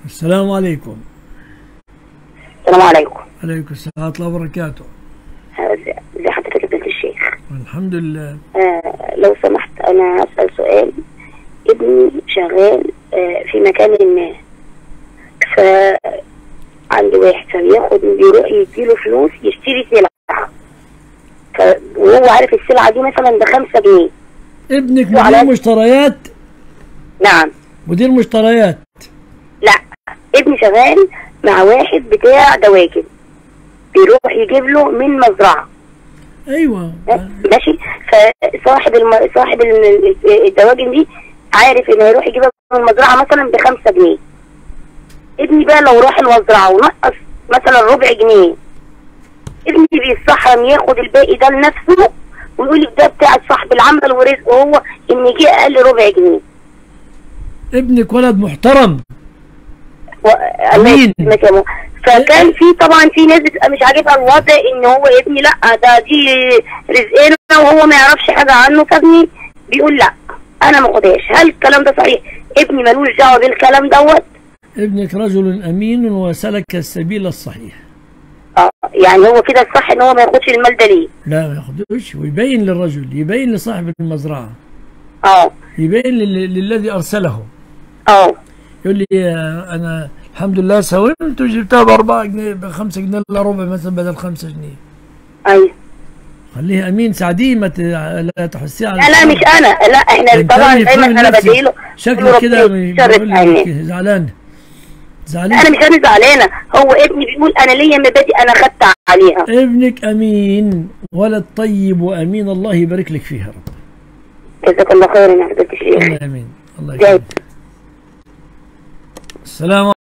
السلام عليكم السلام عليكم عليكم السلام ورحمة الله وبركاته ازي ازي حضرتك يا بنت الشيخ الحمد لله آه لو سمحت انا هسأل سؤال ابني شغال آه في مكان ما ف عند واحد فبياخد بيروح يديله فلوس يشتري سلعة ف... وهو عارف السلعة دي مثلا بخمسة جنيه ابنك وعلى- مدير مشتريات نعم مدير مشتريات لا ابني شغال مع واحد بتاع دواجن بيروح يجيب له من مزرعة ايوه ماشي فصاحب الم... صاحب ال- الدواجن دي عارف ان هيروح يجيبها من المزرعه مثلا بخمسة جنيه ابني بقى لو راح المزرعه ونقص مثلا ربع جنيه ابني بيستحرم ياخد الباقي ده لنفسه ويقول لي ده بتاع صاحب العمل ورزقه هو ان جه اقل ربع جنيه ابنك ولد محترم و... الله مين؟ يسلمك يا ماما. فكان في طبعا في ناس بتبقى مش عاجبها الوضع ان هو ابني لا ده دي رزقنا وهو ما يعرفش حاجه عنه فابني بيقول لا انا ما اخدهاش هل الكلام ده صحيح ابني ملوش دعوه بالكلام دوت ابنك رجل امين وسلك السبيل الصحيح اه يعني هو كده الصح ان هو ما ياخدش المال ده ليه لا ما ياخدوش ويبين للرجل يبين لصاحب المزرعة اه يبين لل- للذي ارسله اه يقول لي آه، انا الحمد لله سومت وجبتها باربعة جنيه بخمسة جنيه الا ربع مثلا بدل خمسة جنيه ايوه خليه امين ساعديه ما ت- لا تحسيه على لا لا مش انا لا احنا انت طبعا اللي دايما فاهم انا نفسك. بديله شكله كده ربنا يشرف بيقول عينيه. لك زعلان زعلان انا مش انا زعلانه هو ابني بيقول انا ليا مبادئ انا خدت عليها ابنك امين ولد طيب وامين الله يبارك لك فيها رب جزاك الله خيرا يا حضرتك الشيخ الله امين الله جاي. يكرمك السلام